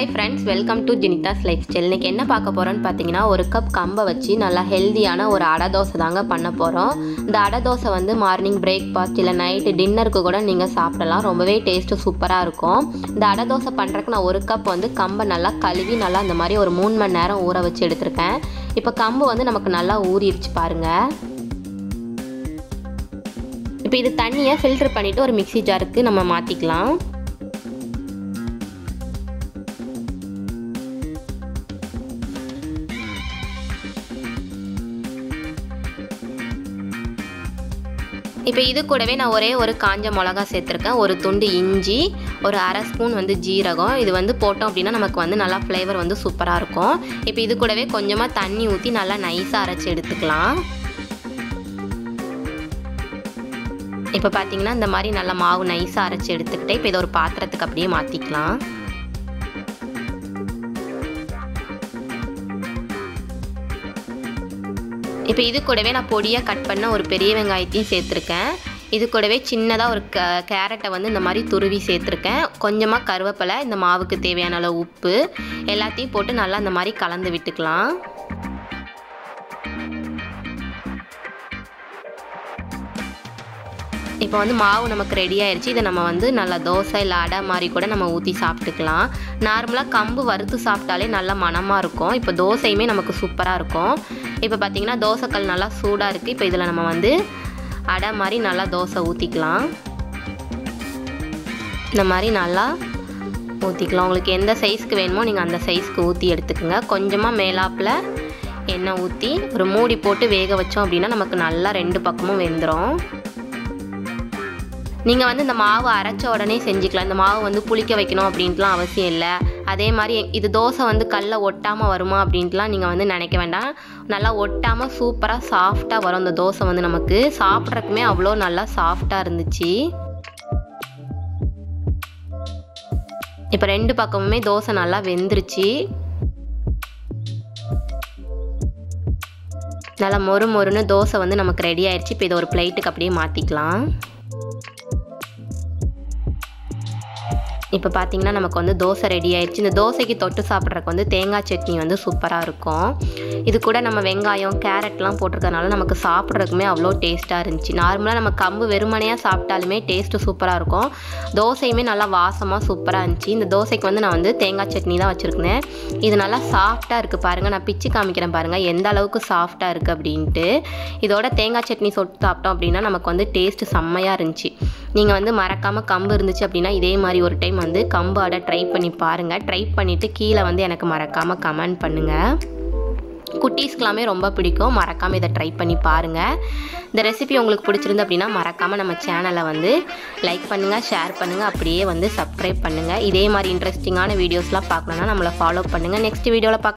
hi friends welcome to Jenitha's life style இன்றைக்கி என்ன பார்க்க போகிறோன்னு பார்த்தீங்கன்னா ஒரு கப் கம்பை வச்சு நல்லா ஹெல்தியான ஒரு அடை தோசை தாங்க பண்ண போகிறோம் இந்த அடை தோசை வந்து மார்னிங் பிரேக்ஃபாஸ்ட் இல்லை நைட்டு டின்னருக்கு கூட நீங்கள் சாப்பிடலாம் ரொம்பவே டேஸ்ட்டு சூப்பராக இருக்கும் இந்த அடை தோசை பண்ணுறதுக்கு நான் ஒரு கப் வந்து கம்பை நல்லா கழுவி நல்லா இந்த மாதிரி ஒரு மூணு மணி நேரம் ஊற வச்சு எடுத்திருக்கேன் இப்போ கம்பு வந்து நமக்கு நல்லா ஊறிடுச்சு பாருங்கள் இப்போ இது தண்ணியை ஃபில்டர் பண்ணிவிட்டு ஒரு மிக்ஸி ஜாருக்கு நம்ம மாற்றிக்கலாம் இப்போ இது கூடவே நான் ஒரே ஒரு காஞ்ச மிளகா சேர்த்துருக்கேன் ஒரு துண்டு இஞ்சி ஒரு அரை ஸ்பூன் வந்து ஜீரகம் இது வந்து போட்டோம் அப்படின்னா நமக்கு வந்து நல்லா ஃப்ளேவர் வந்து சூப்பராக இருக்கும் இப்போ இது கூடவே கொஞ்சமாக தண்ணி ஊற்றி நல்லா நைஸாக அரைச்சி எடுத்துக்கலாம் இப்போ பார்த்தீங்கன்னா இந்த மாதிரி நல்லா மாவு நைஸாக அரைச்சி எடுத்துக்கிட்டு இப்போ இதை ஒரு பாத்திரத்துக்கு அப்படியே மாற்றிக்கலாம் இப்போ இது கூடவே நான் பொடியாக கட் பண்ண ஒரு பெரிய வெங்காயத்தையும் சேர்த்துருக்கேன் இது கூடவே சின்னதாக ஒரு க கேரட்டை வந்து இந்த மாதிரி துருவி சேர்த்துருக்கேன் கொஞ்சமாக கருவேப்பிலை இந்த மாவுக்கு தேவையான அளவு உப்பு எல்லாத்தையும் போட்டு நல்லா இந்த மாதிரி கலந்து விட்டுக்கலாம் இப்போ வந்து மாவு நமக்கு ரெடி ஆயிடுச்சு இதை நம்ம வந்து நல்லா தோசை இல்லை அடை மாதிரி கூட நம்ம ஊற்றி சாப்பிட்டுக்கலாம் நார்மலாக கம்பு வறுத்து சாப்பிட்டாலே நல்லா மணமாக இருக்கும் இப்போ தோசையுமே நமக்கு சூப்பராக இருக்கும் இப்போ பார்த்திங்கன்னா தோசைக்கல் நல்லா சூடாக இருக்குது இப்போ இதில் நம்ம வந்து அடை மாதிரி நல்லா தோசை ஊற்றிக்கலாம் இந்த மாதிரி நல்லா ஊற்றிக்கலாம் உங்களுக்கு எந்த சைஸ்க்கு வேணுமோ நீங்கள் அந்த சைஸ்க்கு ஊற்றி எடுத்துக்கோங்க கொஞ்சமாக மேலாப்பில் எண்ணெய் ஊற்றி ஒரு மூடி போட்டு வேக வச்சோம் அப்படின்னா நமக்கு நல்லா ரெண்டு பக்கமும் வெந்துடும் நீங்கள் வந்து இந்த மாவு அரைச்ச உடனே செஞ்சுக்கலாம் இந்த மாவு வந்து புளிக்க வைக்கணும் அப்படின்ட்டுலாம் அவசியம் இல்லை அதே மாதிரி இது தோசை வந்து கல்ல ஒட்டாமல் வருமா அப்படின்ட்டுலாம் நீங்கள் வந்து நினைக்க வேண்டாம் நல்லா ஒட்டாமல் சூப்பராக சாஃப்டாக வரும் இந்த தோசை வந்து நமக்கு சாப்பிட்றதுக்குமே அவ்வளோ நல்லா சாஃப்டாக இருந்துச்சு இப்போ ரெண்டு பக்கமுமே தோசை நல்லா வெந்துருச்சு நல்லா மொறு மொறுன்னு தோசை வந்து நமக்கு ரெடி ஆயிடுச்சு இப்போ இதை ஒரு பிளேட்டுக்கு அப்படியே மாற்றிக்கலாம் இப்போ பார்த்தீங்கன்னா நமக்கு வந்து தோசை ரெடி ஆயிடுச்சு இந்த தோசைக்கு தொட்டு சாப்பிட்றதுக்கு வந்து தேங்காய் சட்னி வந்து சூப்பராக இருக்கும் இது கூட நம்ம வெங்காயம் கேரட்லாம் போட்டிருக்கறனால நமக்கு சாப்பிட்றதுக்குமே அவ்வளோ டேஸ்ட்டாக இருந்துச்சு நார்மலாக நம்ம கம்பு வெறுமனையாக சாப்பிட்டாலுமே டேஸ்ட்டு சூப்பராக இருக்கும் தோசையுமே நல்லா வாசமாக சூப்பராக இருந்துச்சு இந்த தோசைக்கு வந்து நான் வந்து தேங்காய் சட்னி தான் வச்சுருக்கேன் இது நல்லா சாஃப்டாக இருக்குது பாருங்கள் நான் பிச்சு காமிக்கிறேன் பாருங்கள் எந்த அளவுக்கு சாஃப்டாக இருக்குது அப்படின்ட்டு இதோட தேங்காய் சட்னி சொட்டு சாப்பிட்டோம் அப்படின்னா நமக்கு வந்து டேஸ்ட்டு செம்மையாக இருந்துச்சு நீங்கள் வந்து மறக்காமல் கம்பு இருந்துச்சு அப்படின்னா இதே மாதிரி ஒரு டைம் வந்து கம்பு அடை ட்ரை பண்ணி பாருங்கள் ட்ரை பண்ணிவிட்டு கீழே வந்து எனக்கு மறக்காமல் கமெண்ட் பண்ணுங்கள் குட்டீஸ்க்கெலாமே ரொம்ப பிடிக்கும் மறக்காமல் இதை ட்ரை பண்ணி பாருங்கள் இந்த ரெசிபி உங்களுக்கு பிடிச்சிருந்து அப்படின்னா மறக்காமல் நம்ம சேனலை வந்து லைக் பண்ணுங்கள் ஷேர் பண்ணுங்கள் அப்படியே வந்து சப்ஸ்கிரைப் பண்ணுங்கள் இதே மாதிரி இன்ட்ரெஸ்டிங்கான வீடியோஸ்லாம் பார்க்கணுன்னா நம்மளை ஃபாலோ பண்ணுங்கள் நெக்ஸ்ட் வீடியோவில் பார்க்க